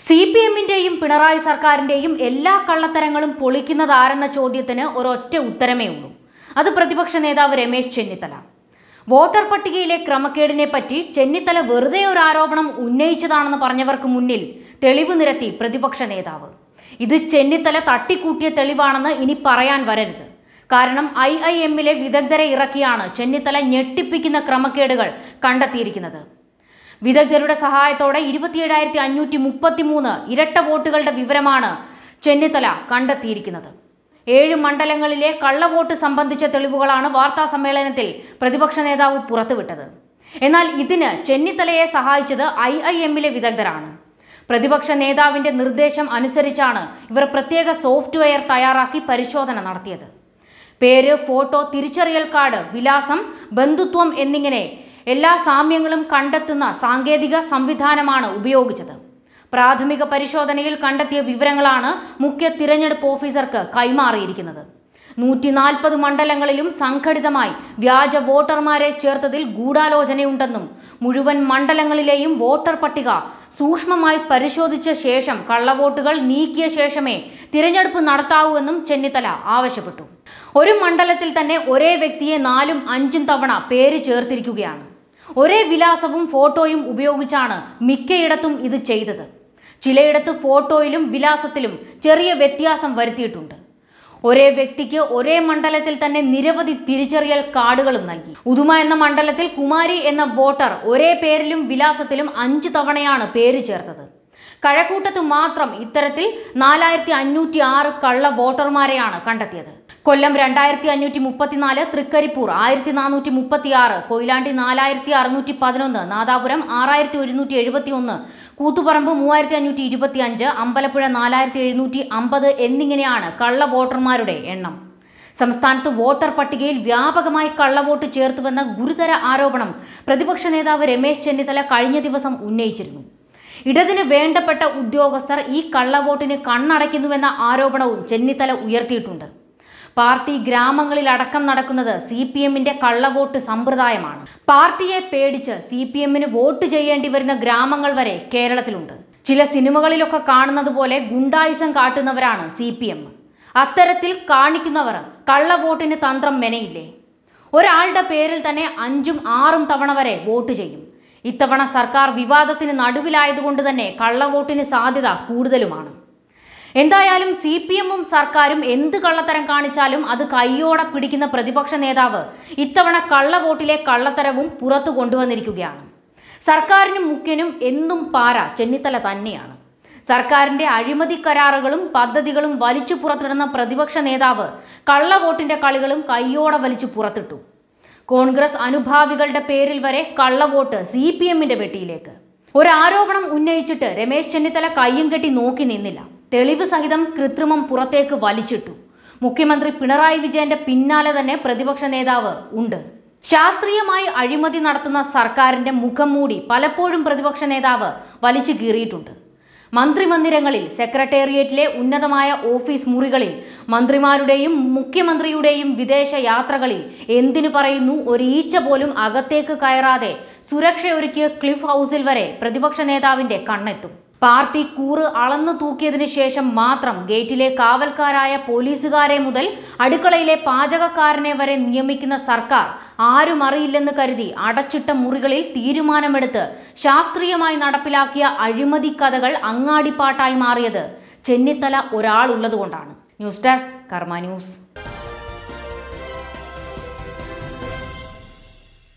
C P എമ്മിന്റെയും Pinarayi സർക്കാരിന്റെയും എല്ലാ കള്ളത്തരങ്ങളും പൊളിക്കുന്നതാരെന്ന ചോദ്യത്തിന് ഒരൊറ്റ ഉത്തരമേ ഉള്ളൂ അത് പ്രതിപക്ഷ നേതാവ് രമേശ് ചെന്നിത്തല വോട്ടർ പട്ടികയിലെ ക്രമക്കേടിനെ പറ്റി ചെന്നിത്തല വെറുതെ ഒരു ആരോപണം ഉന്നയിച്ചതാണെന്ന് പറഞ്ഞവർക്ക് മുന്നിൽ തെളിവ് നിരത്തി പ്രതിപക്ഷ നേതാവ് ഇത് ചെന്നിത്തല തട്ടിക്കൂട്ടിയ തെളിവാണെന്ന് ഇനി പറയാൻ വരരുത് കാരണം ഐ ഐ എമ്മിലെ വിദഗ്ധരെ ഇറക്കിയാണ് ചെന്നിത്തല ഞെട്ടിപ്പിക്കുന്ന ക്രമക്കേടുകൾ കണ്ടെത്തിയിരിക്കുന്നത് വിദഗ്ധരുടെ സഹായത്തോടെ ഇരുപത്തിയേഴായിരത്തി അഞ്ഞൂറ്റി മുപ്പത്തി മൂന്ന് ഇരട്ട വോട്ടുകളുടെ വിവരമാണ് ചെന്നിത്തല കണ്ടെത്തിയിരിക്കുന്നത് ഏഴ് മണ്ഡലങ്ങളിലെ കള്ളവോട്ട് സംബന്ധിച്ച തെളിവുകളാണ് വാർത്താ സമ്മേളനത്തിൽ പ്രതിപക്ഷ നേതാവ് പുറത്തുവിട്ടത് എന്നാൽ ഇതിന് ചെന്നിത്തലയെ സഹായിച്ചത് ഐ ഐ എമ്മിലെ വിദഗ്ധരാണ് പ്രതിപക്ഷ നേതാവിന്റെ നിർദ്ദേശം അനുസരിച്ചാണ് ഇവർ പ്രത്യേക സോഫ്റ്റ്വെയർ തയ്യാറാക്കി പരിശോധന നടത്തിയത് പേര് ഫോട്ടോ തിരിച്ചറിയൽ കാർഡ് വിലാസം ബന്ധുത്വം എന്നിങ്ങനെ എല്ലാ സാമ്യങ്ങളും കണ്ടെത്തുന്ന സാങ്കേതിക സംവിധാനമാണ് ഉപയോഗിച്ചത് പ്രാഥമിക പരിശോധനയിൽ കണ്ടെത്തിയ വിവരങ്ങളാണ് മുഖ്യ തിരഞ്ഞെടുപ്പ് ഓഫീസർക്ക് കൈമാറിയിരിക്കുന്നത് നൂറ്റി നാൽപ്പത് മണ്ഡലങ്ങളിലും സംഘടിതമായി വ്യാജ വോട്ടർമാരെ ചേർത്തതിൽ ഗൂഢാലോചനയുണ്ടെന്നും മുഴുവൻ മണ്ഡലങ്ങളിലെയും വോട്ടർ പട്ടിക സൂക്ഷ്മമായി പരിശോധിച്ച ശേഷം കള്ളവോട്ടുകൾ നീക്കിയ ശേഷമേ തിരഞ്ഞെടുപ്പ് നടത്താവൂ എന്നും ചെന്നിത്തല ആവശ്യപ്പെട്ടു ഒരു മണ്ഡലത്തിൽ തന്നെ ഒരേ വ്യക്തിയെ നാലും അഞ്ചും തവണ പേര് ചേർത്തിരിക്കുകയാണ് ഒരേ വിലാസവും ഫോട്ടോയും ഉപയോഗിച്ചാണ് മിക്കയിടത്തും ഇത് ചെയ്തത് ചിലയിടത്ത് ഫോട്ടോയിലും വിലാസത്തിലും ചെറിയ വ്യത്യാസം വരുത്തിയിട്ടുണ്ട് ഒരേ വ്യക്തിക്ക് ഒരേ മണ്ഡലത്തിൽ തന്നെ നിരവധി തിരിച്ചറിയൽ കാർഡുകളും നൽകി ഉദുമ എന്ന മണ്ഡലത്തിൽ കുമാരി എന്ന വോട്ടർ ഒരേ പേരിലും വിലാസത്തിലും അഞ്ച് തവണയാണ് പേര് ചേർത്തത് കഴക്കൂട്ടത്ത് മാത്രം ഇത്തരത്തിൽ നാലായിരത്തി അഞ്ഞൂറ്റി ആറ് കള്ള വോട്ടർമാരെയാണ് കണ്ടെത്തിയത് കൊല്ലം രണ്ടായിരത്തി അഞ്ഞൂറ്റി മുപ്പത്തിനാല് തൃക്കരിപ്പൂർ ആയിരത്തി നാനൂറ്റി മുപ്പത്തി ആറ് കൊയിലാണ്ടി നാലായിരത്തി അറുന്നൂറ്റി പതിനൊന്ന് നാദാപുരം ആറായിരത്തി ഒരുന്നൂറ്റി എഴുപത്തി ഒന്ന് കൂത്തുപറമ്പ് മൂവായിരത്തി അഞ്ഞൂറ്റി ഇരുപത്തി അഞ്ച് അമ്പലപ്പുഴ നാലായിരത്തി എഴുന്നൂറ്റി അമ്പത് എന്നിങ്ങനെയാണ് കള്ള വോട്ടർമാരുടെ എണ്ണം സംസ്ഥാനത്ത് വോട്ടർ പട്ടികയിൽ വ്യാപകമായി കള്ളവോട്ട് ചേർത്തുവെന്ന ഗുരുതര ആരോപണം പ്രതിപക്ഷ നേതാവ് രമേശ് ചെന്നിത്തല കഴിഞ്ഞ ദിവസം ഉന്നയിച്ചിരുന്നു ഇടതിന് വേണ്ടപ്പെട്ട ഉദ്യോഗസ്ഥർ ഈ കള്ളവോട്ടിന് കണ്ണടയ്ക്കുന്നുവെന്ന ആരോപണവും ചെന്നിത്തല ഉയർത്തിയിട്ടുണ്ട് പാർട്ടി ഗ്രാമങ്ങളിൽ അടക്കം നടക്കുന്നത് സി പി എമ്മിന്റെ കള്ളവോട്ട് സമ്പ്രദായമാണ് പാർട്ടിയെ പേടിച്ച് സി പി എമ്മിന് വോട്ട് ചെയ്യേണ്ടി വരുന്ന ഗ്രാമങ്ങൾ വരെ കേരളത്തിലുണ്ട് ചില സിനിമകളിലൊക്കെ കാണുന്നത് പോലെ ഗുണ്ടായിസം കാട്ടുന്നവരാണ് സി പി എം അത്തരത്തിൽ കാണിക്കുന്നവർ കള്ളവോട്ടിന് തന്ത്രം മെനയില്ലേ ഒരാളുടെ പേരിൽ തന്നെ അഞ്ചും ആറും തവണ വരെ വോട്ട് ചെയ്യും ഇത്തവണ സർക്കാർ വിവാദത്തിന് നടുവിലായതുകൊണ്ട് തന്നെ കള്ളവോട്ടിന് സാധ്യത കൂടുതലുമാണ് എന്തായാലും സി പി എമ്മും സർക്കാരും എന്ത് കള്ളത്തരം കാണിച്ചാലും അത് കയ്യോടെ പിടിക്കുന്ന പ്രതിപക്ഷ നേതാവ് ഇത്തവണ കള്ളവോട്ടിലെ കള്ളത്തരവും പുറത്തു കൊണ്ടുവന്നിരിക്കുകയാണ് സർക്കാരിനും മുഖ്യനും എന്നും പാര ചെന്നിത്തല തന്നെയാണ് സർക്കാരിന്റെ അഴിമതി കരാറുകളും പദ്ധതികളും വലിച്ചു പുറത്തിടുന്ന പ്രതിപക്ഷ നേതാവ് കള്ളവോട്ടിന്റെ കളികളും കയ്യോടെ വലിച്ചു പുറത്തിട്ടു കോൺഗ്രസ് അനുഭാവികളുടെ പേരിൽ വരെ കള്ളവോട്ട് സി പി എമ്മിന്റെ വെട്ടിയിലേക്ക് ഒരു ആരോപണം ഉന്നയിച്ചിട്ട് രമേശ് ചെന്നിത്തല കയ്യും കെട്ടി നോക്കി നിന്നില്ല തെളിവ് സഹിതം കൃത്രിമം പുറത്തേക്ക് വലിച്ചിട്ടു മുഖ്യമന്ത്രി പിണറായി വിജയന്റെ പിന്നാലെ തന്നെ പ്രതിപക്ഷ നേതാവ് ഉണ്ട് ശാസ്ത്രീയമായി അഴിമതി നടത്തുന്ന സർക്കാരിന്റെ മുഖം മൂടി പലപ്പോഴും പ്രതിപക്ഷ നേതാവ് വലിച്ചു കീറിയിട്ടുണ്ട് മന്ത്രിമന്ദിരങ്ങളിൽ സെക്രട്ടേറിയറ്റിലെ ഉന്നതമായ ഓഫീസ് മുറികളിൽ മന്ത്രിമാരുടെയും മുഖ്യമന്ത്രിയുടെയും വിദേശ യാത്രകളിൽ എന്തിനു പറയുന്നു ഒരീച്ച പോലും അകത്തേക്ക് കയറാതെ സുരക്ഷയൊരുക്കിയ ക്ലിഫ് ഹൗസിൽ വരെ പ്രതിപക്ഷ നേതാവിന്റെ കണ്ണെത്തും പാർട്ടി കൂറ് അളന്നു തൂക്കിയതിനു ശേഷം മാത്രം ഗേറ്റിലെ കാവൽക്കാരായ പോലീസുകാരെ മുതൽ അടുക്കളയിലെ പാചകക്കാരനെ വരെ നിയമിക്കുന്ന സർക്കാർ ആരും അറിയില്ലെന്ന് കരുതി അടച്ചിട്ട മുറികളിൽ തീരുമാനമെടുത്ത് ശാസ്ത്രീയമായി നടപ്പിലാക്കിയ അഴിമതി കഥകൾ അങ്ങാടിപ്പാട്ടായി മാറിയത് ചെന്നിത്തല ഒരാളുള്ളതുകൊണ്ടാണ് ന്യൂസ് ഡെസ്ക് കർമ്മ ന്യൂസ്